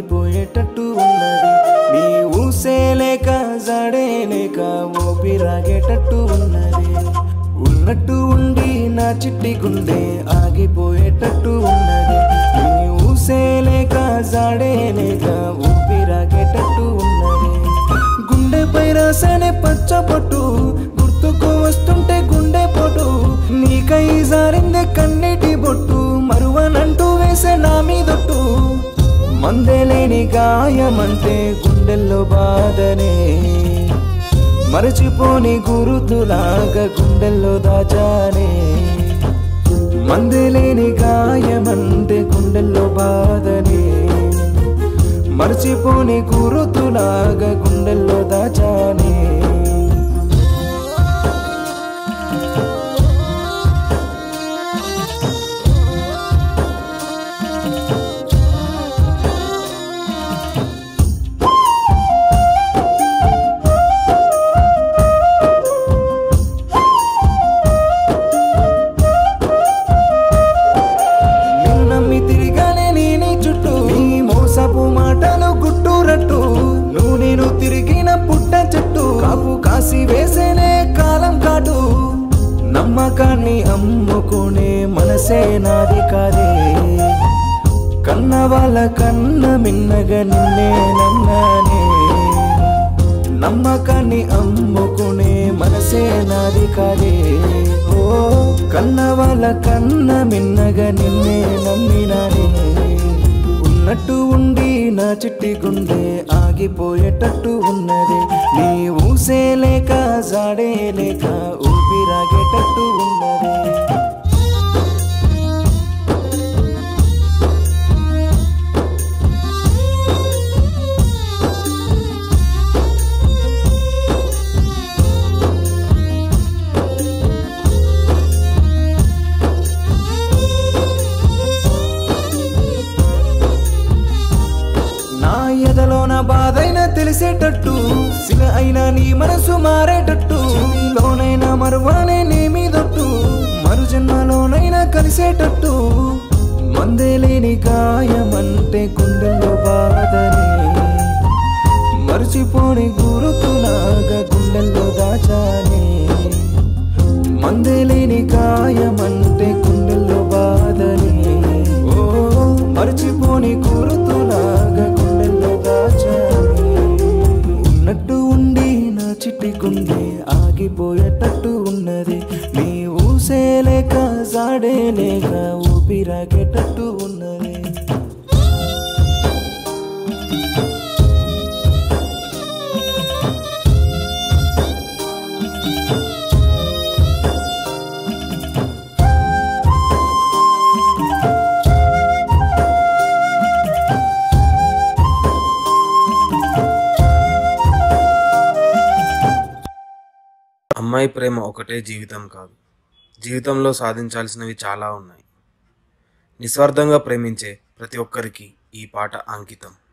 ఆగిపోయేటట్టు ఉన్నది నీ ఊసే లేక జాడే లేక ఊపిరాగేటట్టు ఉన్నది ఉన్నట్టు ఉండి నా చిట్టి గుండె ఆగిపోయేటట్టు ఉన్నది నీ ఊసే లేక జాడే లేక ఊపిరాగేటట్టు ఉన్నది గుండెపై రాసనే పచ్చబొట్టు గుర్తుకు వస్తుంటే గుండె పొటు నీకై జారిందే కన్నీటి బొట్టు మరువనంటూ వేసే నా మీదొట్టు మందే లేని గాయమంటే గుండెల్లో బాధనే మరచిపోని గురుతులాగా గుండెల్లో దాచానే మందే లేని గాయమంటే గుండెల్లో బాధనే మరచిపోని గురుతులాగా గుండెల్లో దాచానే నిన్ను నమ్మి తిరిగానే నీ నీ చుట్టూ నీ మోసపు మాటలు గుట్టురట్టు నువ్వు నేను తిరిగిన పుట్ట చుట్టూ కాపు కాసి వేసేనే కాలం కాటు నమ్మకాన్ని అమ్ముకునే మనసే నాది కాదే కన్న వాళ్ళ కన్న మిన్నగా నిన్నే నన్నానే నమ్మకాన్ని అమ్ముకునే మనసే నాది కాదే ఓ కన్న వాళ్ళ కన్న మిన్నగా నిన్నే నమ్మినానే ఉన్నట్టు ఉండి నా చిట్టి గుండె ఆగిపోయేటట్టు ఉన్నది నీ ఊసే లేక జాడే లేక ఊపిరాగేటట్టు ఉన్నది నా ఎదలో నా బాధైనా తెలిసేటట్టు సిగ అయినా నీ మనసు మారేటట్టు లోనైనా మరువానే నీ మీదొట్టు మరు జన్మలోనైనా కలిసేటట్టు మందే లేని గాయమంటే గుండెల్లో బాధనే మరచిపోని గురుతులాగా గుండెల్లో దాచానే మందే లేని గాయమంటే గుండెల్లో బాధనే ఓ మరచిపోని గురుతులాగా గుండెల్లో దాచానే ఉన్నట్టు ఉండి నా చిట్టి గుండె ఆగిపోయేటట్టు ఉన్నది నీ ఊసే లేక జాడే లేక ఊపిరాగేటట్టు ఉన్నది అమ్మాయి ప్రేమ ఒకటే జీవితం కాదు జీవితంలో సాధించాల్సినవి చాలా ఉన్నాయి నిస్వార్థంగా ప్రేమించే ప్రతి ఒక్కరికి ఈ పాట అంకితం